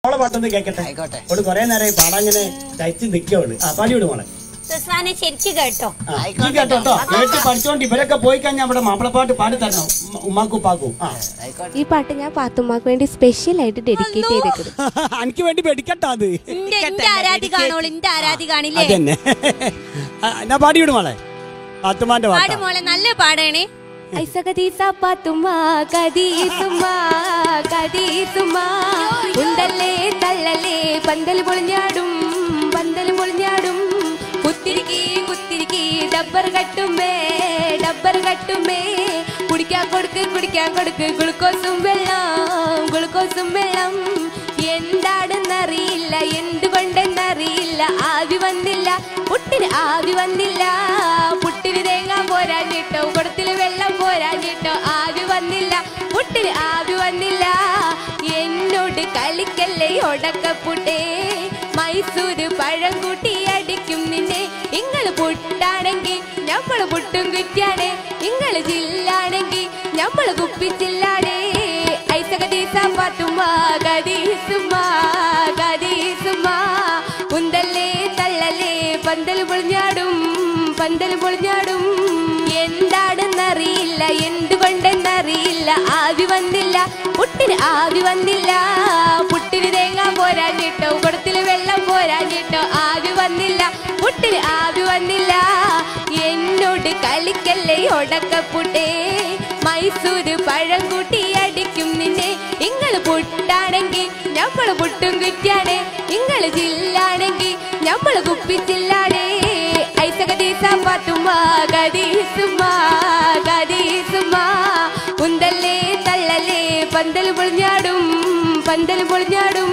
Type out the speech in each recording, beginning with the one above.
മോളെ പാട്ടൊന്ന് കേക്കട്ടെ ആയിക്കോട്ടെ. അവള് കൊറേ നേരമായി പാടാങ്ങനെ തയ്ച്ച് നിക്കവള് ആ പാടിവിട് മോളെ സുസ്വാനെ ശരിക്ക് കേട്ടോ ആ, നീ കേട്ടോ കേട്ടോ കേട്ട് പഠിച്ചോണ്ട് ഇവരൊക്കെ പോയി കഴിഞ്ഞാൽ അവിടെ മാപ്പിളപ്പാട്ട് പാടി തരണം ഉമ്മ- ഉമ്മാക്കും ഉപ്പാക്കും ആ ആയിക്കോട്ടെ ഈ പാട്ട് ഞാൻ പാത്തുമ്മക്ക് വേണ്ടി സ്പെഷ്യൽ ആയിട്ട് ഡെഡിക്കേറ്റ് ചെയ്തേക്കുന്നത് എനിക്ക് വേണ്ടി പേടിക്കട്ടോ അത് ഇന്റെ ഇന്റെ ആരാധി കാണോളൂ ഇന്റെ ആരാധി കാണില്ലേ അതന്നെ ആ, എന്നാ പാടിവിട് മോളെ പാത്തുമാന്റെ പാട് പാട്ടാ മോളെ നല്ല പാടണേ ऐसा कधी सापा तुम्हा कधी तुम्हा कधी तुम्हा ഉണ്ടല്ലേ തള്ളല്ലേ പന്തൽ പൊളിഞ്ഞാടും പന്തൽ പൊളിഞ്ഞാടും കുത്തിരിക്കി കുത്തിരിക്കി ഡബ്ബർ കട്ടുമ്പേ ഡബ്ബർ കട്ടുമ്പേ കുടിക്കാൻ കൊടുക്ക് കുടിക്കാൻ കൊടുക്ക് ഗ്ലൂക്കോസും വെള്ളം ഗ്ലൂക്കോസും വെള്ളം എന്താണെന്നറിയില്ല എന്തുകൊണ്ടെന്നറിയില്ല ആവി വന്നില്ല പുട്ടിന് ആവി വന്നില്ല പുട്ടിന് തേങ്ങ പോരാഞ്ഞിട്ടോ കുടത്തില് വെള്ളം പോരാഞ്ഞിട്ടോ ആവി വന്നില്ല പുട്ടിന് ആവി വന്നില്ല എന്നോട് കളിക്കല്ലേ ഒടക്കപ്പുട്ടേ മൈസൂര് പഴം കൂട്ടി അടിക്കും നിന്നെ ഇങ്ങള് പുട്ടാണെങ്കി ഞമ്മള് പുട്ടും കുറ്റിയാണേ ഇങ്ങള് ജില്ലാണെങ്കി ഞമ്മള് കുപ്പിച്ചില്ലാണേ ഐസകദീസ പാത്തുമാ ഗദീസുമാ ഗദീസുമാ ഉന്തല്ലേ തള്ളല്ലേ പന്തൽ പൊളിഞ്ഞാടും പന്തൽ പൊളിഞ്ഞാടും എന്താണെന്നറിയില്ല എന്തുകൊണ്ടെന്നറിയില്ല ആവി വന്നില്ല പുട്ടിന് ആവി വന്നില്ല പുട്ടിന് തേങ്ങ പോരാഞ്ഞിട്ടോ കുടത്തില് വെള്ളം പോരാഞ്ഞിട്ടോ ആവി വന്നില്ല പുട്ടിന് ആവി വന്നില്ല എന്നോട് കളിക്കല്ലേ ഒടക്കപ്പുട്ടേ മൈസൂര് പഴം കൂട്ടി അടിക്കും നിന്നെ ഇങ്ങള് പുട്ടാണെങ്കി ഞമ്മള് പുട്ടും കുറ്റിയാണേ ഇങ്ങള് ജില്ലാണെങ്കി ഞമ്മള് കുപ്പിച്ചില്ലാണേ ഐസകദീസ പാത്തുമാ ഗദീസുമാ ഗദീസുമാ ഉന്തല്ലേ തള്ളല്ലേ പന്തൽ പൊളിഞ്ഞാടും പന്തൽ പൊളിഞ്ഞാടും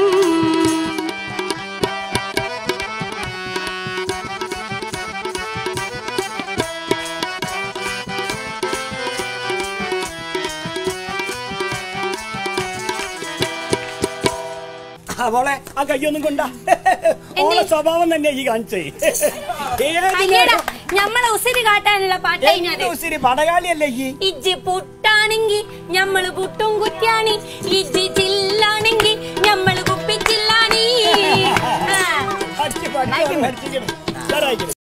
ആ, മോളെ ആ കയ്യൊന്നും കൊണ്ടാ ഓളെ സ്വഭാവം തന്നെ ഈ കാണിച്ചേ ഏത് അയ്യടാ ഞമ്മളെ ഉസിരി കാട്ടാനുള്ള പാട്ടായി ഞാൻ എന്ത് ഉസിരി പടകാളിയല്ലേ ഈ ഇജ്ജ് പുട്ടാണെങ്കി ഞമ്മള് പുട്ടും കുറ്റിയാണി ഇജ്ജ് ചില്ലാണെങ്കി ഞമ്മള് കുപ്പിച്ചില്ലാണി ആ. പഠിച്ച് പഠിച്ച് പഠിച്ചിരിക്കണം. ഉഷാറായിരിക്കണം.